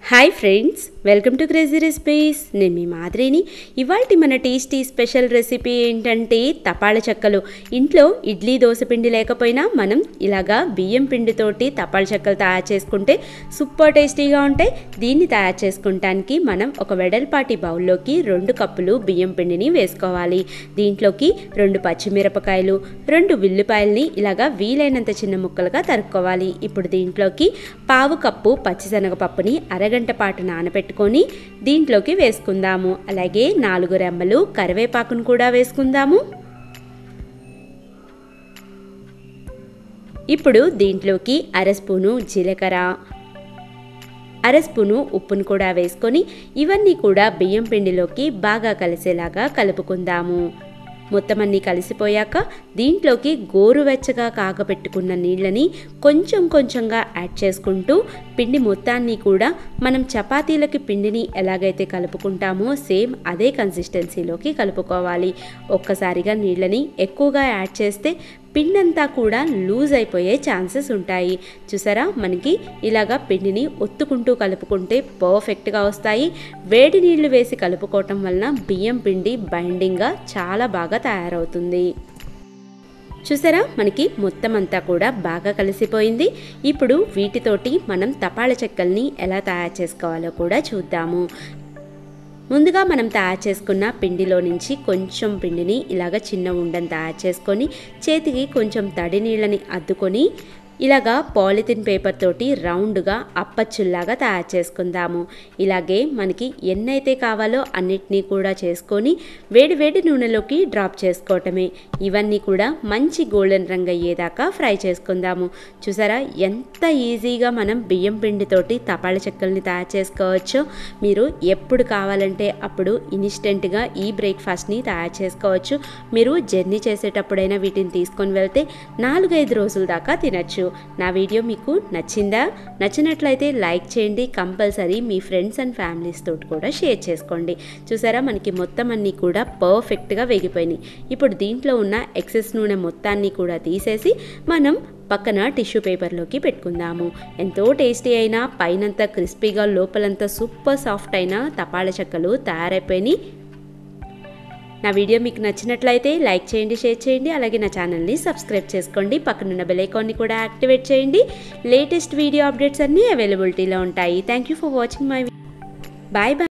hi friends welcome to crazy recipes నేను మీ మాదిరిని ఇవాళ మన టేస్టీ స్పెషల్ రెసిపీ ఏంటంటే తపాళ చెక్కలు ఇంట్లో ఇడ్లీ దోశ పిండి లేకపోయినా మనం ఇలాగా బియ్యం పిండితోటి తపాళ చెక్కలు తయారు చేసుకుంటే సూపర్ టేస్టీగా ఉంటాయి దీన్ని తయారు చేసుకుంటానికి మనం ఒక వెడల్పాటి బౌల్లోకి రెండు కప్పులు బియ్యం పిండిని వేసుకోవాలి దీంట్లోకి రెండు పచ్చిమిరపకాయలు రెండు ఉల్లిపాయల్ని ఇలాగా వీలైనంత చిన్న ముక్కలుగా తరుక్కోవాలి ఇప్పుడు దీంట్లోకి పావు కప్పు పచ్చిశనగపప్పుని అరగంట పాటు నానబెట్టుకొని దీంట్లోకి వేసుకుందాము అలాగే నాలుగు రెమ్మలు కరివేపాకును కూడా వేసుకుందాము ఇప్పుడు దీంట్లోకి అర స్పూను జీలకర్ర అర స్పూను ఉప్పును కూడా వేసుకొని ఇవన్నీ కూడా బియ్యం పిండిలోకి బాగా కలిసేలాగా కలుపుకుందాము మొత్తం అన్నీ కలిసిపోయాక దీంట్లోకి గోరువెచ్చగా కాగబెట్టుకున్న నీళ్ళని కొంచెం కొంచెంగా యాడ్ చేసుకుంటూ పిండి మొత్తాన్ని కూడా మనం చపాతీలకి పిండిని ఎలాగైతే కలుపుకుంటామో సేమ్ అదే కన్సిస్టెన్సీలోకి కలుపుకోవాలి ఒక్కసారిగా నీళ్ళని ఎక్కువగా యాడ్ చేస్తే పిండి అంతా కూడా లూజ్ అయిపోయే ఛాన్సెస్ ఉంటాయి చూసారా మనకి ఇలాగా పిండిని ఒత్తుకుంటూ కలుపుకుంటే పర్ఫెక్ట్గా వస్తాయి వేడి నీళ్లు వేసి కలుపుకోవటం వలన బియ్యం పిండి బైండింగ్గా చాలా బాగా తయారవుతుంది చూసారా మనకి మొత్తం అంతా కూడా బాగా కలిసిపోయింది ఇప్పుడు వీటితోటి మనం తపాళ చెక్కల్ని ఎలా తయారు చేసుకోవాలో కూడా చూద్దాము ముందుగా మనం తయారు చేసుకున్న పిండిలో నుంచి కొంచెం పిండిని ఇలాగ చిన్న ఉండని తయారు చేసుకొని చేతికి కొంచెం తడి నీళ్ళని అద్దుకొని ఇలాగా పాలిథిన్ పేపర్ తోటి రౌండ్గా అప్పచ్చుల్లాగా తయారు చేసుకుందాము ఇలాగే మనకి ఎన్నైతే కావాలో అన్నిటినీ కూడా చేసుకొని వేడి వేడి నూనెలోకి డ్రాప్ చేసుకోవటమే ఇవన్నీ కూడా మంచి గోల్డెన్ రంగు అయ్యేదాకా ఫ్రై చేసుకుందాము చూసారా ఎంత ఈజీగా మనం బియ్యం పిండితోటి తపాళ చెక్కల్ని తయారు చేసుకోవచ్చో మీరు ఎప్పుడు కావాలంటే అప్పుడు ఇన్స్టెంట్గా ఈ బ్రేక్ఫాస్ట్ని తయారు చేసుకోవచ్చు మీరు జర్నీ చేసేటప్పుడైనా వీటిని తీసుకొని వెళ్తే నాలుగైదు రోజుల దాకా తినచ్చు నా వీడియో మీకు నచ్చిందా నచ్చినట్లయితే లైక్ చేయండి కంపల్సరీ మీ ఫ్రెండ్స్ అండ్ ఫ్యామిలీస్ తోటి కూడా షేర్ చేసుకోండి చూసారా మనకి మొత్తం అన్నీ కూడా పర్ఫెక్ట్గా వేగిపోయినాయి ఇప్పుడు దీంట్లో ఉన్న ఎక్సెస్ నూనె మొత్తాన్ని కూడా తీసేసి మనం పక్కన టిష్యూ పేపర్లోకి పెట్టుకుందాము ఎంతో టేస్టీ అయినా పైనంతా క్రిస్పీగా లోపలంతా సూపర్ సాఫ్ట్ అయిన తపాళ చెక్కలు తయారైపోయినాయి నా వీడియో మీకు నచ్చినట్లయితే లైక్ చేయండి షేర్ చేయండి అలాగే నా ఛానల్ని సబ్స్క్రైబ్ చేసుకోండి పక్కనున్న బెల్ ఐకాన్ని కూడా యాక్టివేట్ చేయండి లేటెస్ట్ వీడియో అప్డేట్స్ అన్నీ అవైలబిలిటీలో ఉంటాయి thank you for watching my bye bye